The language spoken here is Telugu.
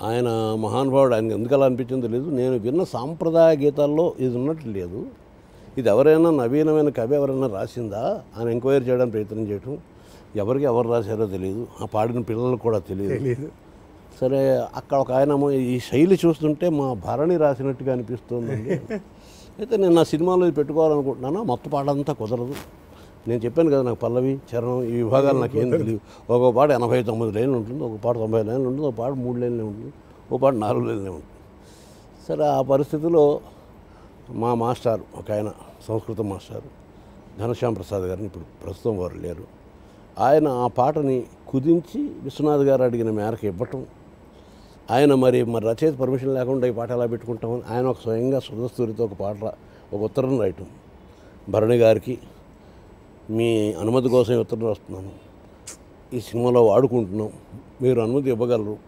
ఆయన మహానుభావుడు ఆయన ఎందుకు అలా అనిపించిందో తెలియదు నేను విన్న సాంప్రదాయ గీతాల్లో ఇది ఉన్నట్లు లేదు ఇది ఎవరైనా నవీనమైన కవి ఎవరైనా రాసిందా ఆయన ఎంక్వైరీ చేయడానికి ప్రయత్నం చేయటం ఎవరికి ఎవరు రాశారో తెలియదు ఆ పాడిన పిల్లలకు కూడా తెలియదు తెలీదు సరే అక్కడ ఒక ఆయన ఏమో ఈ శైలి చూస్తుంటే మా భరణి రాసినట్టుగా అనిపిస్తుందండి అయితే నేను నా సినిమాలో ఇది పెట్టుకోవాలనుకుంటున్నాను మొత్తం పాట అంతా కుదరదు నేను చెప్పాను కదా నాకు పల్లవి చరణం ఈ విభాగాలు నాకు ఏం తెలియదు ఒక పాట ఎనభై తొమ్మిది లైన్లు ఉంటుంది ఒక పాట తొంభై లైన్లు ఉంటుంది ఒక పాట మూడు లైన్లే ఉంటుంది ఒక పాట నాలుగు లైన్లే ఉంటుంది సరే ఆ పరిస్థితిలో మా మాస్టర్ ఒక ఆయన సంస్కృత మాస్టర్ ఘనశ్యామ్ ప్రసాద్ గారిని ఇప్పుడు ప్రస్తుతం వారు లేరు ఆయన ఆ పాటని కుదించి విశ్వనాథ్ గారు అడిగిన మేరకు ఇవ్వటం ఆయన మరి మరి రచయిత పర్మిషన్ లేకుండా ఈ పాట ఎలా పెట్టుకుంటామని ఆయన ఒక స్వయంగా సుధస్తూరితో ఒక పాట రా- ఒక ఉత్తరం రాయటం భరణి గారికి మీ అనుమతి కోసం ఈ ఉత్తరం రాస్తున్నాను ఈ సినిమాలో వాడుకుంటున్నాం మీరు అనుమతి ఇవ్వగలరు